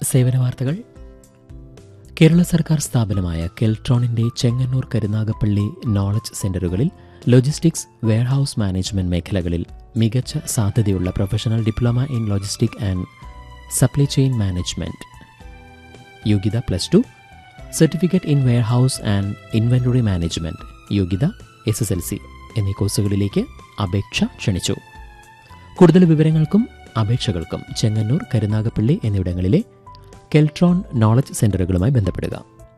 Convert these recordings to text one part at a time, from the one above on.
സേവന വാർത്തകൾ കേരള സർക്കാർ സ്ഥാപനമായ കെൽട്രോണിന്റെ ചെങ്ങന്നൂർ കരുനാഗപ്പള്ളി നോളജ് സെന്ററുകളിൽ ലോജിസ്റ്റിക്സ് വെയർഹൌസ് മാനേജ്മെന്റ് മേഖലകളിൽ മികച്ച സാധ്യതയുള്ള professional diploma in logistic and supply chain management യോഗ്യത plus two certificate in warehouse and inventory management യോഗ്യത എസ് എസ് എൽ സി എന്നീ കോഴ്സുകളിലേക്ക് അപേക്ഷ ക്ഷണിച്ചു കൂടുതൽ വിവരങ്ങൾക്കും അപേക്ഷകൾക്കും ചെങ്ങന്നൂർ കരുനാഗപ്പള്ളി എന്നിവിടങ്ങളിലെ കെൽട്രോൺ നോളജ് സെന്ററുകളുമായി ബന്ധപ്പെടുക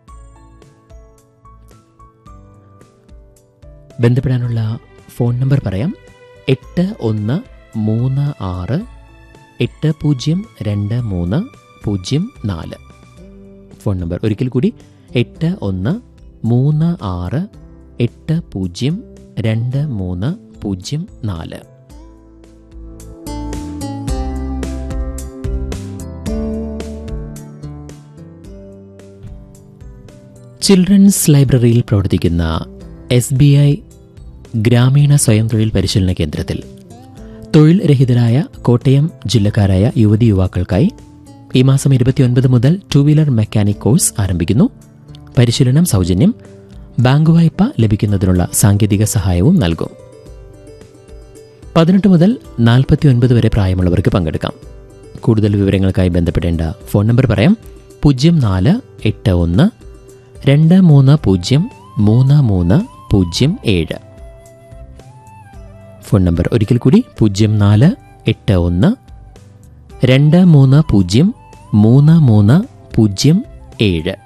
ബന്ധപ്പെടാനുള്ള ഫോൺ നമ്പർ പറയാം എട്ട് ഒന്ന് മൂന്ന് ആറ് എട്ട് പൂജ്യം രണ്ട് മൂന്ന് പൂജ്യം നാല് ഫോൺ നമ്പർ ഒരിക്കൽ കൂടി എട്ട് ഒന്ന് മൂന്ന് ആറ് എട്ട് പൂജ്യം രണ്ട് മൂന്ന് പൂജ്യം നാല് ചിൽഡ്രൻസ് ലൈബ്രറിയിൽ പ്രവർത്തിക്കുന്ന എസ് ബി ഐ ഗ്രാമീണ സ്വയം തൊഴിൽ പരിശീലന കേന്ദ്രത്തിൽ തൊഴിൽ രഹിതരായ കോട്ടയം ജില്ലക്കാരായ യുവതി യുവാക്കൾക്കായി ഈ മാസം ഇരുപത്തിയൊൻപത് മുതൽ ടു വീലർ മെക്കാനിക് കോഴ്സ് ആരംഭിക്കുന്നു പരിശീലനം സൗജന്യം ബാങ്ക് വായ്പ ലഭിക്കുന്നതിനുള്ള സാങ്കേതിക സഹായവും നൽകും പതിനെട്ട് മുതൽ നാൽപ്പത്തിയൊൻപത് വരെ പ്രായമുള്ളവർക്ക് പങ്കെടുക്കാം കൂടുതൽ വിവരങ്ങൾക്കായി ബന്ധപ്പെടേണ്ട ഫോൺ നമ്പർ പറയാം പൂജ്യം നാല് എട്ട് ഒന്ന് രണ്ട് മൂന്ന് പൂജ്യം മൂന്ന് മൂന്ന് പൂജ്യം ഏഴ് ഫോൺ നമ്പർ ഒരിക്കൽ കൂടി പൂജ്യം നാല് എട്ട് ഒന്ന് രണ്ട് മൂന്ന് പൂജ്യം മൂന്ന് മൂന്ന് പൂജ്യം ഏഴ്